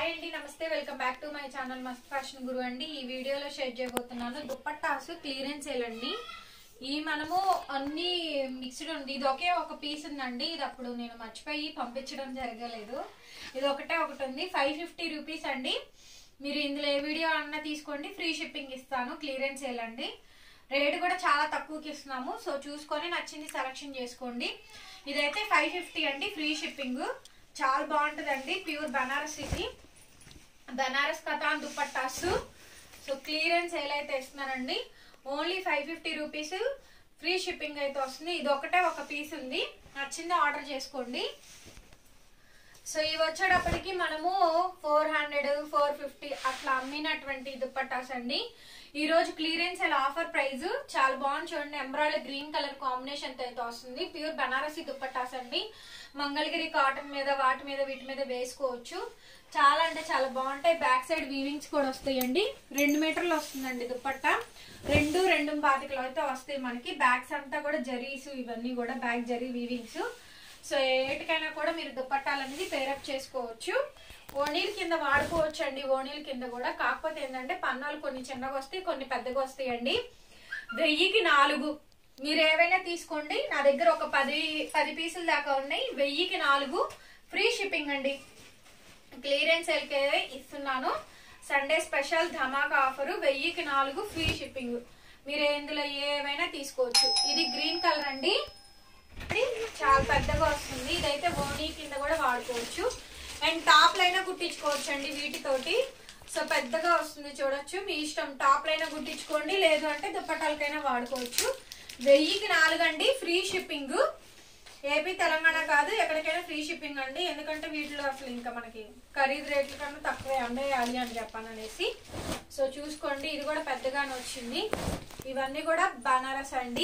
అండి నమస్తే welcome back to my channel Mast fashion guru అండి ఈ వీడియోలో షేర్ చేయబోతున్నాను దుప్పట్టాసు క్లియరెన్స్ సేల్ అండి ఈ మనము అన్ని మిక్స్డ్ ఉంది ఇది ఒకే ఒక పీస్ ఉందండి ఇది అప్పుడు నేను మర్చిపోయి పంపించడం జరగలేదు ఇది ఒకటే ఒకటి ఉంది ఫైవ్ ఫిఫ్టీ రూపీస్ అండి మీరు ఇందులో ఏ వీడియో అన్నా తీసుకోండి ఫ్రీ షిప్పింగ్ ఇస్తాను క్లియరెన్స్ సేల్ అండి రేట్ కూడా చాలా తక్కువకి ఇస్తున్నాము సో చూసుకొని నచ్చింది సెలెక్షన్ చేసుకోండి ఇదైతే ఫైవ్ ఫిఫ్టీ అండి ఫ్రీ షిప్పింగ్ చాలా బాగుంటుందండి ప్యూర్ బనారస్ ఇది బనారస్ కథాన్ దుపట్టాసు సో క్లియరెన్స్ సేల్ అయితే ఇస్తున్నానండి only five fifty rupees free shipping అయితే వస్తుంది ఇది ఒకటే ఒక పీస్ ఉంది నచ్చింది ఆర్డర్ చేసుకోండి సో ఇవి వచ్చేటప్పటికి మనము ఫోర్ హండ్రెడ్ ఫోర్ ఫిఫ్టీ అట్లా అమ్మినటువంటి దుప్పట్టాస్ అండి ఈ రోజు క్లియరెన్స్ అండ్ ఆఫర్ ప్రైస్ చాలా బాగుంది చూడండి ఎంబ్రాయిడరీ గ్రీన్ కలర్ కాంబినేషన్ తో అయితే వస్తుంది ప్యూర్ బనారసి దుప్పట్టాస్ అండి మంగళగిరి కాటన్ మీద వాటి మీద వీటి మీద వేసుకోవచ్చు చాలా అంటే చాలా బాగుంటాయి బ్యాక్ సైడ్ వీవింగ్స్ కూడా వస్తాయండి రెండు మీటర్లు వస్తుందండి దుప్పట్టా రెండు రెండు పాతికలు అయితే వస్తాయి మనకి బ్యాగ్స్ అంతా కూడా జరీస్ ఇవన్నీ కూడా బ్యాక్ జరీ వీవింగ్స్ సో ఏటికైనా కూడా మీరు దుప్పట్టాలు అనేది పేరప్ చేసుకోవచ్చు ఓణీల కింద వాడుకోవచ్చు అండి ఓణీల కింద కూడా కాకపోతే ఏంటంటే పన్నాలు కొన్ని చిన్నగా వస్తాయి కొన్ని పెద్దగా వస్తాయండి వెయ్యికి నాలుగు మీరు ఏవైనా తీసుకోండి నా దగ్గర ఒక పది పది పీసులు దాకా ఉన్నాయి వెయ్యికి నాలుగు ఫ్రీ షిప్పింగ్ అండి క్లియరెన్స్ సేల్కే ఇస్తున్నాను సండే స్పెషల్ ధమాకా ఆఫర్ వెయ్యికి నాలుగు ఫ్రీ షిప్పింగ్ మీరు ఇందులో ఏవైనా తీసుకోవచ్చు ఇది గ్రీన్ కలర్ అండి ఇది చాలా పెద్దగా వస్తుంది ఇదైతే ఓనీ కింద కూడా వాడుకోవచ్చు అండ్ టాప్ లైనా కుట్టించుకోవచ్చు అండి వీటితోటి సో పెద్దగా వస్తుంది చూడొచ్చు మీ ఇష్టం టాప్ లైనా కుట్టించుకోండి లేదు అంటే దుప్పటాలకైనా వాడుకోవచ్చు వెయ్యికి నాలుగు అండి ఫ్రీ షిప్పింగ్ ఏపీ తెలంగాణ కాదు ఎక్కడికైనా ఫ్రీ షిప్పింగ్ అండి ఎందుకంటే వీటిలో అసలు ఇంకా మనకి ఖరీదు రేట్ల కన్నా తక్కువే అందేయాలి అని చెప్పాను అనేసి సో చూసుకోండి ఇది కూడా పెద్దగానే వచ్చింది ఇవన్నీ కూడా బనారస్ అండి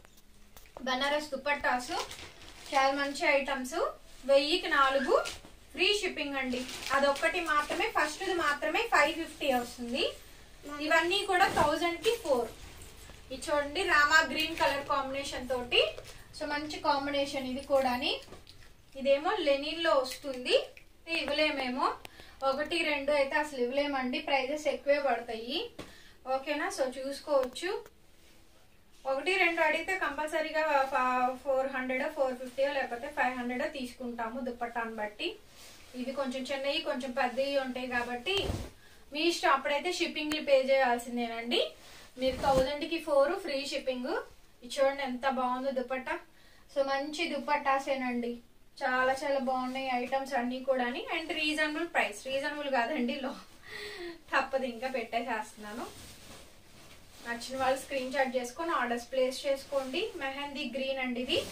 బనారస్ దుపట్టాసు చాలా మంచి ఐటమ్స్ వెయ్యికి నాలుగు ఫ్రీ షిప్పింగ్ అండి అదొక్కటి మాత్రమే ఫస్ట్ మాత్రమే ఫైవ్ ఫిఫ్టీ వస్తుంది ఇవన్నీ కూడా థౌజండ్ కి ఫోర్ ఇది చూడండి రామా గ్రీన్ కలర్ కాంబినేషన్ తోటి సో మంచి కాంబినేషన్ ఇది కూడాని ఇదేమో లెనిన్ లో వస్తుంది ఇది ఇవ్వలేమేమో ఒకటి రెండు అయితే అసలు ఇవ్వలేమండి ప్రైజెస్ ఎక్కువే పడతాయి ఓకేనా సో చూసుకోవచ్చు ఒకటి రెండు అడిగితే కంపల్సరీగా ఫోర్ హండ్రెడ్ ఫోర్ ఫిఫ్టీ లేకపోతే ఫైవ్ హండ్రెడ్ తీసుకుంటాము దుప్పట్టాన్ని బట్టి ఇవి కొంచెం చిన్నవి కొంచెం పెద్దవి ఉంటాయి కాబట్టి మీ ఇష్టం అప్పుడైతే షిప్పింగ్ పే చేయాల్సిందేనండి మీరు థౌజండ్ కి ఫోర్ ఫ్రీ షిప్పింగ్ ఇది చూడండి ఎంత బాగుందో దుప్పట్టా సో మంచి దుప్పట్టాసేనండి చాలా చాలా బాగున్నాయి ఐటమ్స్ అన్ని కూడా అండ్ రీజనబుల్ ప్రైస్ రీజనబుల్ కాదండి లో తప్పదు ఇంకా పెట్టేసేస్తున్నాను నచ్చిన వాళ్ళు స్క్రీన్ షాట్ చేసుకొని ఆర్డర్స్ ప్లేస్ చేసుకోండి మెహందీ గ్రీన్ అండి ఇది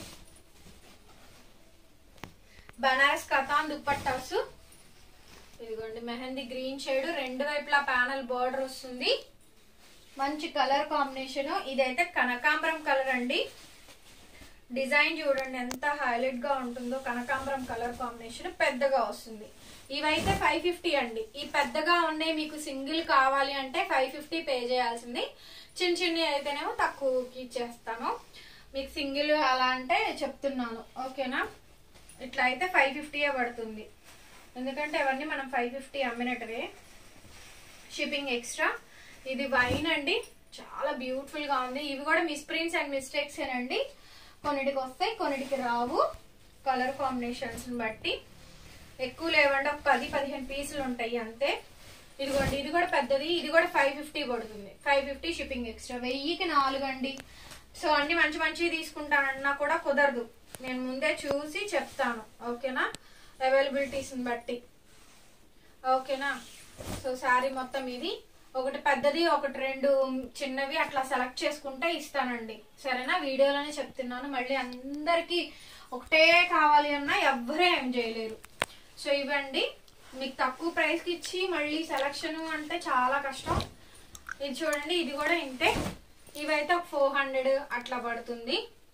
బనారస్ కథాన్ దుప్పట్టాసు ఇదిగోండి మెహందీ గ్రీన్ షేడ్ రెండు వైపులా ప్యానల్ బార్డర్ వస్తుంది మంచి కలర్ కాంబినేషన్ ఇదైతే కనకాంబరం కలర్ అండి డిజైన్ చూడండి ఎంత హైలైట్ గా ఉంటుందో కనకాంబరం కలర్ కాంబినేషన్ పెద్దగా వస్తుంది ఇవైతే ఫైవ్ ఫిఫ్టీ అండి ఈ పెద్దగా ఉన్నాయి మీకు సింగిల్ కావాలి అంటే ఫైవ్ ఫిఫ్టీ పే చేయాల్సింది చిన్న చిన్న అయితేనేమో తక్కువకి ఇచ్చేస్తాను మీకు సింగిల్ అలా అంటే చెప్తున్నాను ఓకేనా ఇట్లా అయితే ఫైవ్ ఫిఫ్టీయే పడుతుంది ఎందుకంటే అవన్నీ మనం ఫైవ్ ఫిఫ్టీ అమ్మినట్టువే షిప్పింగ్ ఎక్స్ట్రా ఇది వైన్ అండి చాలా బ్యూటిఫుల్ గా ఉంది ఇవి కూడా మిస్ప్రింట్స్ అండ్ మిస్టేక్స్ ఏనండి కొన్నిటికి వస్తాయి కొన్నిటికి రావు కలర్ కాంబినేషన్స్ బట్టి ఎక్కువ లేవండి ఒక పది పదిహేను పీసులు ఉంటాయి అంతే ఇదిగోండి ఇది కూడా పెద్దది ఇది కూడా ఫైవ్ ఫిఫ్టీ పడుతుంది ఫైవ్ ఫిఫ్టీ షిప్పింగ్ ఎక్స్ట్రా వెయ్యికి నాలుగు అండి సో అన్ని మంచి మంచివి తీసుకుంటానన్నా కూడా కుదరదు నేను ముందే చూసి చెప్తాను ఓకేనా అవైలబిలిటీస్ని బట్టి ఓకేనా సో శారీ మొత్తం ఇది ఒకటి పెద్దది ఒకటి రెండు చిన్నవి అట్లా సెలెక్ట్ చేసుకుంటే ఇస్తానండి సరేనా వీడియోలోనే చెప్తున్నాను మళ్ళీ అందరికి ఒకటే కావాలి అన్నా ఎవ్వరే ఏం చేయలేరు సో ఇవ్వండి మీకు తక్కువ ప్రైస్కి ఇచ్చి మళ్ళీ సెలక్షన్ అంటే చాలా కష్టం ఇది చూడండి ఇది కూడా ఇంతే ఇవైతే ఒక ఫోర్ హండ్రెడ్ అట్లా పడుతుంది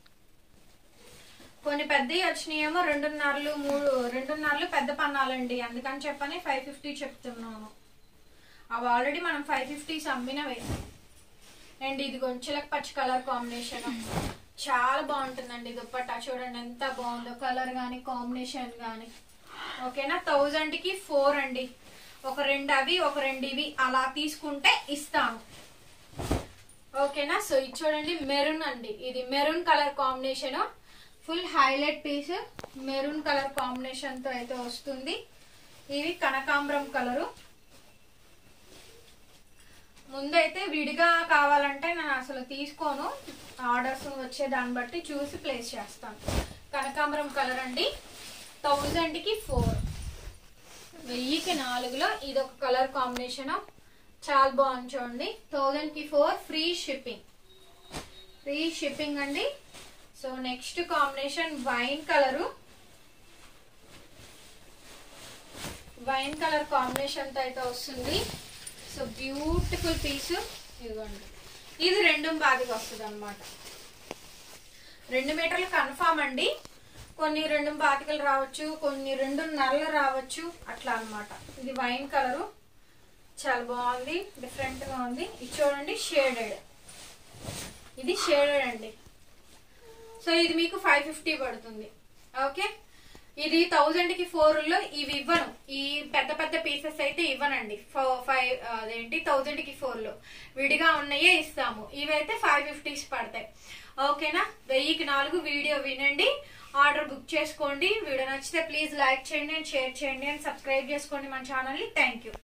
కొన్ని పెద్దవి వచ్చినాయేమో రెండున్నరలు మూడు రెండున్నరలు పెద్ద పన్నాలండి అందుకని చెప్పని ఫైవ్ ఫిఫ్టీ చెప్తున్నాను అవి ఆల్రెడీ మనం ఫైవ్ ఫిఫ్టీస్ అమ్మినవే అండ్ ఇది కొంచెలకు పచ్చి కలర్ కాంబినేషన్ చాలా బాగుంటుందండి దుప్పట్టా చూడండి ఎంత బాగుందో కలర్ కానీ కాంబినేషన్ కానీ ఓకేనా థౌజండ్ కి ఫోర్ అండి ఒక రెండు అవి ఒక రెండు ఇవి అలా తీసుకుంటే ఇస్తాను ఓకేనా సో ఇది చూడండి మెరూన్ అండి ఇది maroon colour combination full highlight piece maroon colour combination తో అయితే వస్తుంది ఇవి కనకాంబరం కలరు ముందైతే విడిగా కావాలంటే నేను అసలు తీసుకోను ఆర్డర్స్ వచ్చే దాన్ని బట్టి చూసి ప్లేస్ చేస్తాను కనకాంబరం కలర్ అండి థౌజండ్కి ఫోర్ వెయ్యికి నాలుగులో ఇది ఒక కలర్ కాంబినేషన్ చాలా బాగుంది చూడండి థౌజండ్కి four free shipping free shipping అండి so next combination wine colour wine colour combination తో అయితే వస్తుంది సో బ్యూటిఫుల్ పీస్ ఇదిగోండి ఇది రెండు బాదిగా వస్తుంది అనమాట రెండు మీటర్లు కన్ఫామ్ అండి కొన్ని రెండు బాతికలు రావచ్చు కొన్ని రెండు నరలు రావచ్చు అట్లా అన్నమాట ఇది వైన్ కలరు చాలా బాగుంది డిఫరెంట్ గా ఉంది ఇది చూడండి షేడెడ్ ఇది షేడెడ్ అండి సో ఇది మీకు ఫైవ్ ఫిఫ్టీ పడుతుంది ఓకే ఇది థౌజండ్ కి ఫోర్ లో ఇవి ఇవ్వను ఈ పెద్ద పెద్ద పీసెస్ అయితే ఇవ్వనండి ఫైవ్ అదేంటి థౌజండ్ కి ఫోర్ లో విడిగా ఉన్నాయే ఇస్తాము ఇవైతే ఫైవ్ ఫిఫ్టీస్ పడతాయి ఓకేనా వెయ్యికి నాలుగు వీడియో వినండి ఆర్డర్ బుక్ చేసుకోండి వీడియో నచ్చితే ప్లీజ్ లైక్ చేయండి అండ్ షేర్ చేయండి అండ్ సబ్స్క్రైబ్ చేసుకోండి మన ఛానల్ని థ్యాంక్ యూ